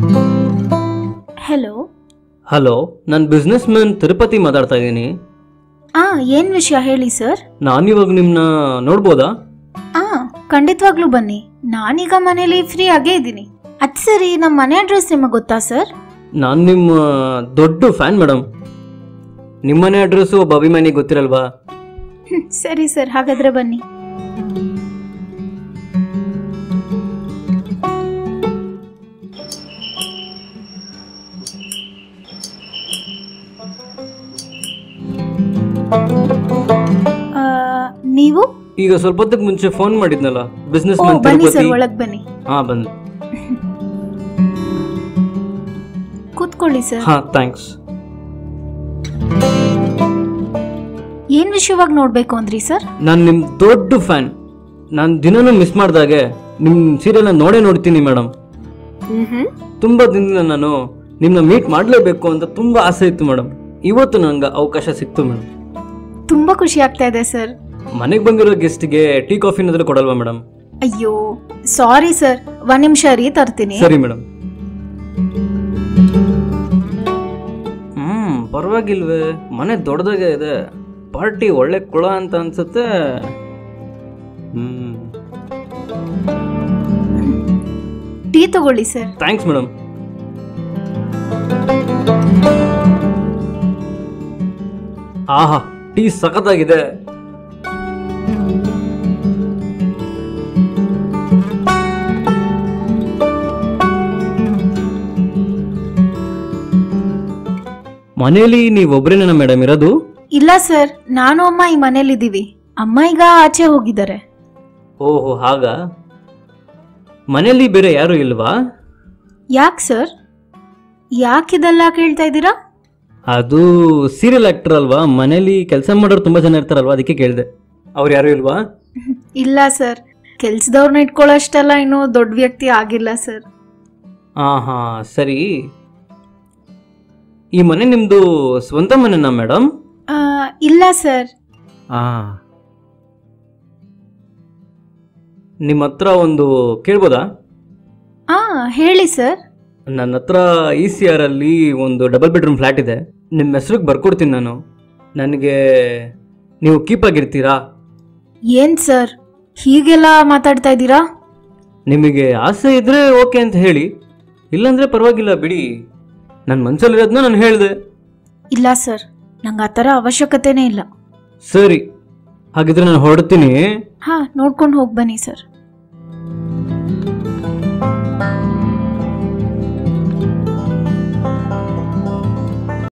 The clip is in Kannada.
ಹಲೋ ಹಲೋ ನಾನು ಬಿಸ್ನೆಸ್ ಮ್ಯಾನ್ ತಿರುಪತಿ ಮಾತಾಡ್ತಾ ಇದ್ದೀನಿ ಆ ಏನ್ ವಿಷಯ ಹೇಳಿ ಸರ್ ನಾನಿವಾಗ ನಿಮ್ಮನ್ನ ನೋಡ್ಬೋದಾ ಆ ಖಂಡಿತವಾಗ್ಲೂ ಬನ್ನಿ ನಾನೀಗ ಮನೇಲಿ ಫ್ರೀ ಆಗೇ ಇದ್ದೀನಿ ಅದ್ ಸರಿ ನಮ್ಮ ಮನೆ ಅಡ್ರೆಸ್ ನಿಮಗೆ ಗೊತ್ತಾ ಸರ್ ನಾನು ನಿಮ್ಮ ದೊಡ್ಡ ಫ್ಯಾನ್ ಮೇಡಮ್ ನಿಮ್ಮನೆ ಅಡ್ರೆಸ್ಸು ಒಬ್ಬ ಅಭಿಮಾನಿ ಗೊತ್ತಿರಲ್ವಾ ಹ್ಮ್, ಸರಿ ಸರ್ ಹಾಗಾದ್ರೆ ಬನ್ನಿ ಆ, ನೀವು ಈಗ ಸ್ವಲ್ಪ ಹೊತ್ತಿಗೆ ಮುಂಚೆ ಫೋನ್ ಮಾಡಿದ್ನಲ್ಲ ಬಿಸ್ನೆಸ್ ಓ ಮ್ಯಾನ್ ಬನ್ನಿ ತಿರುಪತಿ ಸರ್ ಒಳಗ್ ಬನ್ನಿ ಹಾ ಬಂದು ಕೂತ್ಕೊಳ್ಳಿ ಸರ್ ಹಾ ಥ್ಯಾಂಕ್ಸ್ ಏನ್ ವಿಷಯವಾಗಿ ನೋಡ್ಬೇಕು ಅಂದ್ರಿ ಸರ್ ನಾನು ನಿಮ್ಮ ದೊಡ್ಡ ಫ್ಯಾನ್ ನಾನು ದಿನನೂ ಮಿಸ್ ಮಾಡ್ದಾಗೆ ನಿಮ್ಮ ಸೀರಿಯಲ್ನ ನೋಡೇ ನೋಡ್ತೀನಿ ಮೇಡಮ್ ತುಂಬ ದಿನದಿಂದ ನಾನು ನಿಮ್ಮನ್ನ ಮೀಟ್ ಮಾಡಲೇಬೇಕು ಅಂತ ತುಂಬ ಆಸೆ ಇತ್ತು ಮೇಡಮ್ ಇವತ್ತು ನಂಗೆ ಅವಕಾಶ ಸಿಕ್ತು ಮೇಡಮ್ ತುಂಬಾ ಖುಷಿ ಆಗ್ತಾ ಇದೆ ಸರ್ ಮನೆಗೆ ಬಂದಿರೋ ಗೆಸ್ಟ್ಗೆ ಟೀ ಕಾಫಿ ಏನಾದರೂ ಕೊಡಲ್ವಾ ಮೇಡಮ್ ಅಯ್ಯೋ ಸಾರಿ ಸರ್ ಒಂದ್ ನಿಮಿಷ ರೀ ತರ್ತೀನಿ ಸರಿ ಮೇಡಮ್ ಹ್ಮ್ ಪರವಾಗಿಲ್ವೇ ಮನೆ ದೊಡ್ಡದಾಗೆ ಇದೆ ಪಾರ್ಟಿ ಒಳ್ಳೆ ಕುಳ ಅಂತ ಅನ್ಸುತ್ತೆ ಹ್ಮ್ ಟೀ ತಗೊಳ್ಳಿ ಸರ್ ಥ್ಯಾಂಕ್ಸ್ ಮೇಡಮ್ ಆಹಾ ಟೀ ಸಖತ್ತಾಗಿದೆ ಮನೇಲಿ ನೀವೊಬ್ರೇನ ಮೇಡಮ್ ಇರೋದು ಇಲ್ಲ ಸರ್ ನಾನು ಅಮ್ಮ ಈ ಮನೇಲಿದ್ದೀವಿ ಅಮ್ಮ ಈಗ ಆಚೆ ಹೋಗಿದ್ದಾರೆ ಓಹೋ ಹಾಗ ಮನೇಲಿ ಬೇರೆ ಯಾರು ಇಲ್ವಾ ಯಾಕ್ ಸರ್ ಯಾಕಿದೆಲ್ಲ ಕೇಳ್ತಾ ಇದ್ದೀರಾ ಅದು ಸೀರಿಯಲ್ ಆಕ್ಟರ್ ಅಲ್ವಾ ಮನೇಲಿ ಕೆಲಸ ಮಾಡೋರು ತುಂಬಾ ಜನ ಇರ್ತಾರಲ್ವಾ ಅದಕ್ಕೆ ಕೇಳಿದೆ ಅವ್ರು ಯಾರು ಇಲ್ವಾ ಇಲ್ಲ ಸರ್ ಕೆಲ್ಸದವ್ರನ್ನ ಇಟ್ಕೊಳ್ಳೋಷ್ಟೆಲ್ಲ ಇನ್ನೂ ದೊಡ್ಡ ವ್ಯಕ್ತಿ ಆಗಿಲ್ಲ ಸರ್ ಹಾ ಹಾ ಸರಿ ಈ ಮನೆ ನಿಮ್ದು ಸ್ವಂತ ಮನೆನಾ ಮೇಡಮ್ ಆ, ಇಲ್ಲ ಸರ್ ಹಾ ನಿಮ್ಮ ಹತ್ರ ಒಂದು ಕೇಳ್ಬೋದಾ ಆ ಹೇಳಿ ಸರ್ ನನ್ನ ಹತ್ರ ಇ ಸಿ ಆರ್ ಅಲ್ಲಿ ಒಂದು ಡಬಲ್ ಬೆಡ್ರೂಮ್ ಫ್ಲ್ಯಾಟ್ ಇದೆ ನಿಮ್ಮ ಹೆಸ್ರಿಗೆ ಬರ್ಕೊಡ್ತೀನಿ ನಾನು ನನಗೆ ನೀವು ಕೀಪ್ ಆಗಿರ್ತೀರಾ ಏನ್ ಸರ್ ಹೀಗೆಲ್ಲ ಮಾತಾಡ್ತಾ ಇದ್ದೀರಾ ನಿಮಗೆ ಆಸೆ ಇದ್ರೆ ಓಕೆ ಅಂತ ಹೇಳಿ ಇಲ್ಲಾಂದ್ರೆ ಪರವಾಗಿಲ್ಲ ಬಿಡಿ ನನ್ನ ಮನ್ಸಲ್ಲಿರೋದನ್ನ ನಾನು ಹೇಳಿದೆ ಇಲ್ಲ ಸರ್ ನಂಗೆ ಆ ಥರ ಅವಶ್ಯಕತೆನೇ ಇಲ್ಲ ಸರಿ ಹಾಗಿದ್ರೆ ನಾನು ಹೊರಡ್ತೀನಿ ಹಾ ನೋಡ್ಕೊಂಡು ಹೋಗಿ ಬನ್ನಿ ಸರ್